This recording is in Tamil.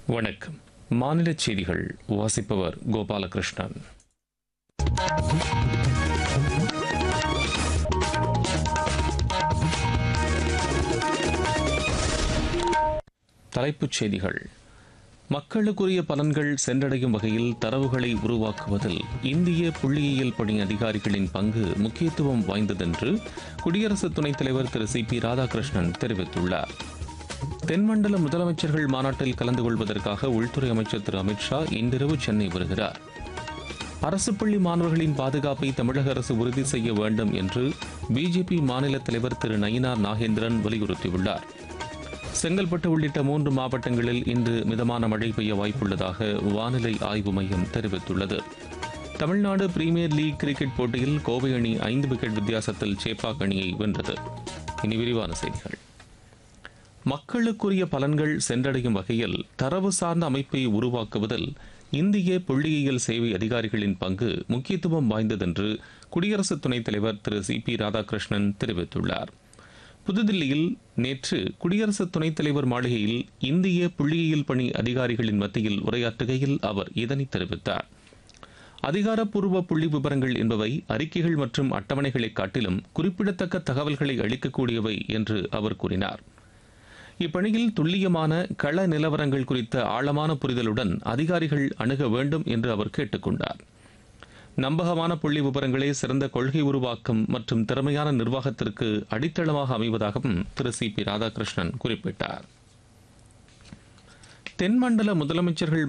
வணக்கம் மாநில செய்திகள் வாசிப்பவர் கோபாலகிருஷ்ணன் தலைப்புச் செய்திகள் மக்களுக்குரிய பலன்கள் சென்றடையும் வகையில் தரவுகளை உருவாக்குவதில் இந்திய புள்ளியியல் பணி அதிகாரிகளின் பங்கு முக்கியத்துவம் வாய்ந்ததென்று குடியரசு துணைத் தலைவர் திரு சி பி ராதாகிருஷ்ணன் தெரிவித்துள்ளார் தென்மண்டல முதலமைச்சர்கள் மாநாட்டில் கலந்து கொள்வதற்காக உள்துறை அமைச்சர் திரு அமித்ஷா இன்றிரவு சென்னை வருகிறார் அரசு பள்ளி மாணவர்களின் பாதுகாப்பை தமிழக அரசு உறுதி செய்ய வேண்டும் என்று பிஜேபி மாநில தலைவர் திரு நயினார் நாகேந்திரன் வலியுறுத்தியுள்ளார் செங்கல்பட்டு உள்ளிட்ட மூன்று மாவட்டங்களில் இன்று மிதமான மழை பெய்ய வாய்ப்புள்ளதாக வானிலை ஆய்வு மையம் தெரிவித்துள்ளது தமிழ்நாடு பிரீமியர் லீக் கிரிக்கெட் போட்டியில் கோவை அணி ஐந்து விக்கெட் வித்தியாசத்தில் சேப்பாக் அணியை வென்றது இனி விரிவான செய்திகள் மக்களுக்குரிய பலன்கள் சென்றடையும் வகையில் தரவு சார்ந்த அமைப்பை உருவாக்குவதில் இந்திய புள்ளியியல் சேவை அதிகாரிகளின் பங்கு முக்கியத்துவம் வாய்ந்ததென்று குடியரசு துணைத் தலைவர் திரு சி பி ராதாகிருஷ்ணன் தெரிவித்துள்ளார் புதுதில்லியில் நேற்று குடியரசு துணைத் தலைவர் மாளிகையில் இந்திய புள்ளியியல் பணி அதிகாரிகளின் மத்தியில் உரையாற்றுகையில் அவர் இதனை தெரிவித்தார் அதிகாரப்பூர்வ புள்ளி விவரங்கள் என்பவை அறிக்கைகள் மற்றும் அட்டவணைகளை காட்டிலும் குறிப்பிடத்தக்க தகவல்களை அளிக்கக்கூடியவை என்று அவர் கூறினார் இப்பணியில் துல்லியமான கள நிலவரங்கள் குறித்த ஆழமான புரிதலுடன் அதிகாரிகள் அணுக வேண்டும் என்று அவர் கேட்டுக்கொண்டார் நம்பகமான புள்ளி விவரங்களே சிறந்த கொள்கை உருவாக்கம் மற்றும் திறமையான நிர்வாகத்திற்கு அடித்தளமாக அமைவதாகவும் திரு சி பி ராதாகிருஷ்ணன் குறிப்பிட்டார் தென்மண்டல முதலமைச்சர்கள்